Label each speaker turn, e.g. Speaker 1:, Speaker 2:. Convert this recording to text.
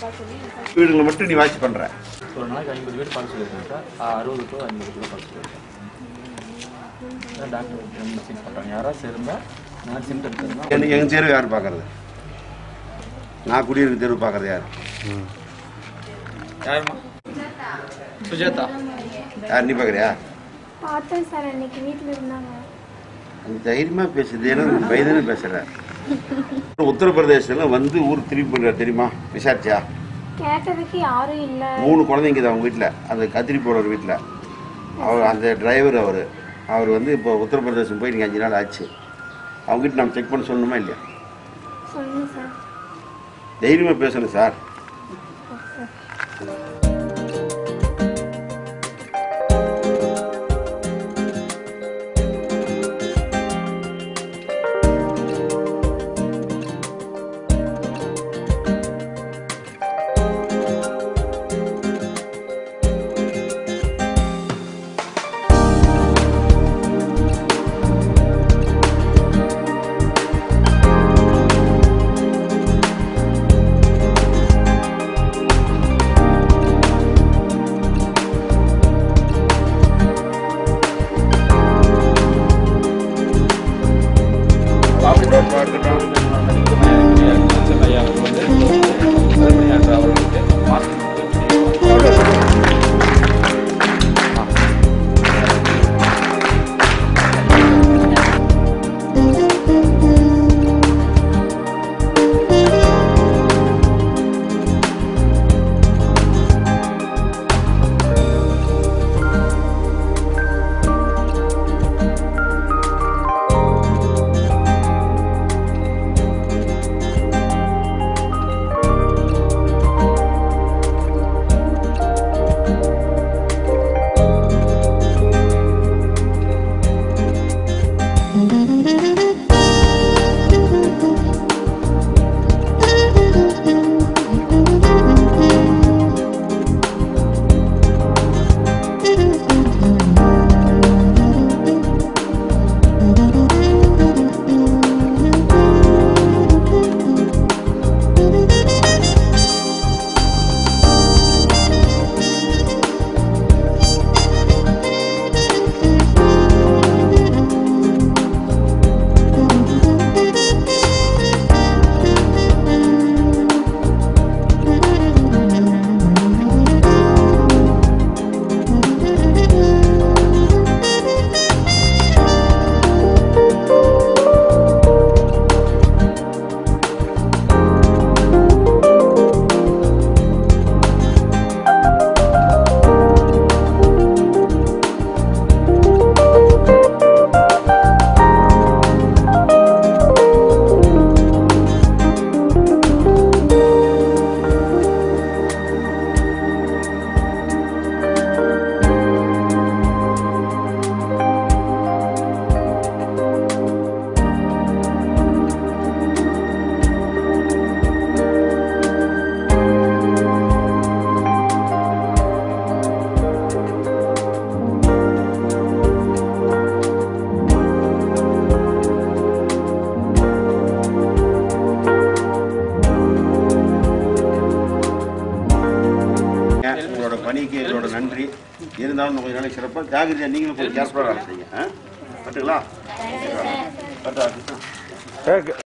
Speaker 1: பார்க்க சொல்லி
Speaker 2: வீடுங்களை மட்டும் நீ வாட்ச் பண்ற
Speaker 3: ஒரு நாளைக்கு ஐம்பது வீடு பார்க்க சொல்லியிருக்கேன் சார் ஆ, அறுபது டு ஐம்பது கிலோ பார்க்க சொல்லியிருக்கேன் டாக்டர் மெசேஜ் பண்ணுறாங்க யாராவது இருந்தால் நான் சிம்டம்ஸ் இருந்தால்
Speaker 2: எனக்கு எங்க தெருவு யார் பார்க்கறது நான் குடியிருக்க தெருவு பார்க்கறது யார்
Speaker 3: யாருமா சுஜாதா
Speaker 2: யார் நீ பார்க்குறியா
Speaker 1: பார்த்தேன் சார் அன்னைக்கு வீட்டில் இருந்தாங்க
Speaker 2: அந்த தைரியமா பேசுது ஏன்னா வயதுன்னு பேசுற உத்தரப்பிரதேசத்துல வந்து ஊர் திரும்பி பண்ற தெரியுமா விசாரிச்சா
Speaker 1: கேட்டதுக்கு யாரும் இல்லை
Speaker 2: மூணு குழந்தைங்க தான் அவங்க வீட்டில் அந்த கத்திரி போடுற வீட்டில் அவர் அந்த டிரைவர் அவர் அவர் வந்து இப்போ உத்தரப்பிரதேசம் போய் நீங்கள் அஞ்சு நாள் ஆச்சு அவங்ககிட்ட நம்ம செக் பண்ண சொல்லணுமா இல்லையா
Speaker 1: சொல்லுங்க சார்
Speaker 2: தைரியமாக பேசணும் சார்
Speaker 3: ஐயா அவர் வந்து கருமணியாற்ற அவர்களுக்கு மாஸ்க் உங்களோட பணிக்கு எங்களோட நன்றி இருந்தாலும் இன்னும் கொஞ்ச நாளைக்கு சிறப்பாக ஜாகிரதையா நீங்களும் கொஞ்சம் கேர்ஃபுல்லாக வேலை செய்யுங்க ஆ? பட்டுங்களா பட்டா